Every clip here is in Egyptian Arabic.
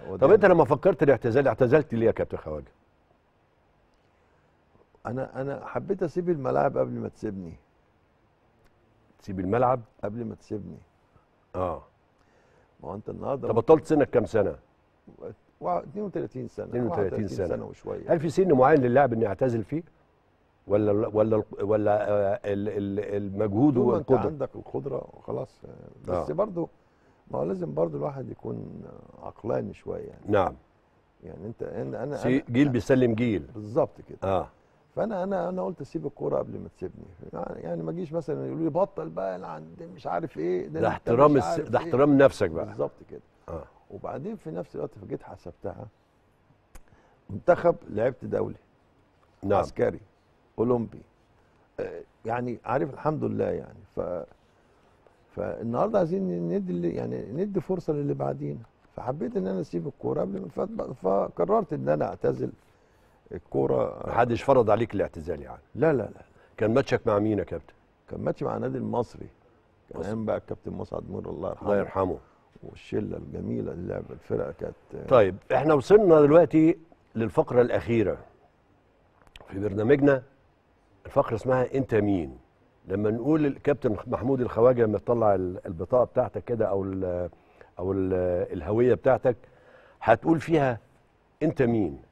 ودي طب انت لما فكرت الاعتزال اعتزلت ليه يا كابتن خواجه انا انا حبيت اسيب الملاعب قبل ما تسيبني تسيب الملعب قبل ما تسيبني اه ما هو انت النهارده طب بطلت سنك كام سنه وا- 32 سنه 32 سنة. سنه وشويه هل في سن معين للاعب انه يعتزل فيه ولا ولا ولا آه، ال- ال- المجهود طول هو ما انت القدره عندك القدره خلاص بس آه. برضه ما هو لازم برضه الواحد يكون عقلاني شويه يعني نعم يعني انت انا انا, سي- أنا جيل بيسلم جيل بالظبط كده اه فانا انا انا قلت اسيب الكوره قبل ما تسيبني يعني يعني ما اجيش مثلا يقولوا لي بطل بقى انا عندي مش عارف ايه ده أنت احترام مش الس... عارف ده إيه. احترام نفسك بقى بالظبط كده اه وبعدين في نفس الوقت فجيت حسبتها منتخب لعبت دولي نعم عسكري اولمبي آه، يعني عارف الحمد لله يعني ف فالنهارده عايزين ندي اللي- يعني ندي فرصه للي بعدينا فحبيت ان انا اسيب الكوره قبل ما فات- فقررت ان انا اعتزل الكوره محدش فرض عليك الاعتزال يعني لا لا لا كان ماتشك مع مين يا كابتن كان ماتش مع النادي المصري كان مصر. ايام بقى الكابتن مسعد نور الله يرحمه الله يرحمه والشله الجميله اللي لعب الفرقه كانت طيب احنا وصلنا دلوقتي للفقره الاخيره في برنامجنا الفقره اسمها انت مين لما نقول الكابتن محمود الخواجه لما تطلع ال- البطاقه بتاعتك كده او ال او ال الهويه بتاعتك هتقول فيها انت مين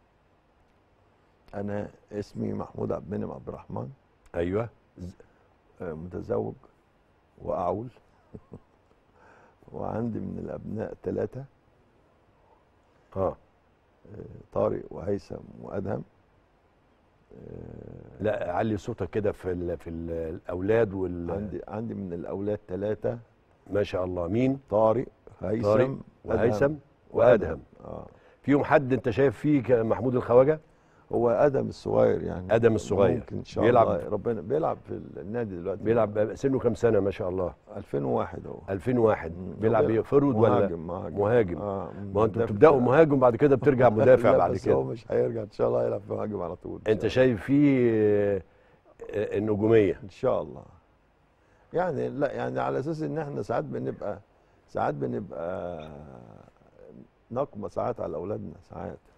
انا اسمي محمود عبد المنعم عبد الرحمن ايوه آه، متزوج واعول وعندي من الابناء ثلاثه اه طارق وهيثم وادهم آه، لا علي صوتك كده في ال في ال الاولاد وال عندي عندي من الاولاد ثلاثه ما شاء الله مين طارق هيثم طارق وهيثم وادهم اه فيهم حد انت شايف فيه ك- محمود الخواجه هو ادم الصغير يعني آدم الصغير. ممكن ان شاء بيلعب- الله ربنا بيلعب في النادي دلوقتي بيلعب سنه كام سنه ما شاء الله 2001 هو 2001 مم. بيلعب هو ايه فرود ولا مهاجم مهاجم مهاجم. اه ما هو انتوا مدافع. بتبداوا مهاجم بعد كده بترجع مدافع لا، بعد بس كده هو مش هيرجع ان شاء الله يلعب مهاجم على طول إن انت شاء شايف فيه آه، آه، النجوميه ان شاء الله يعني لا يعني على اساس ان احنا ساعات بنبقى ساعات بنبقى نقمه ساعات على اولادنا ساعات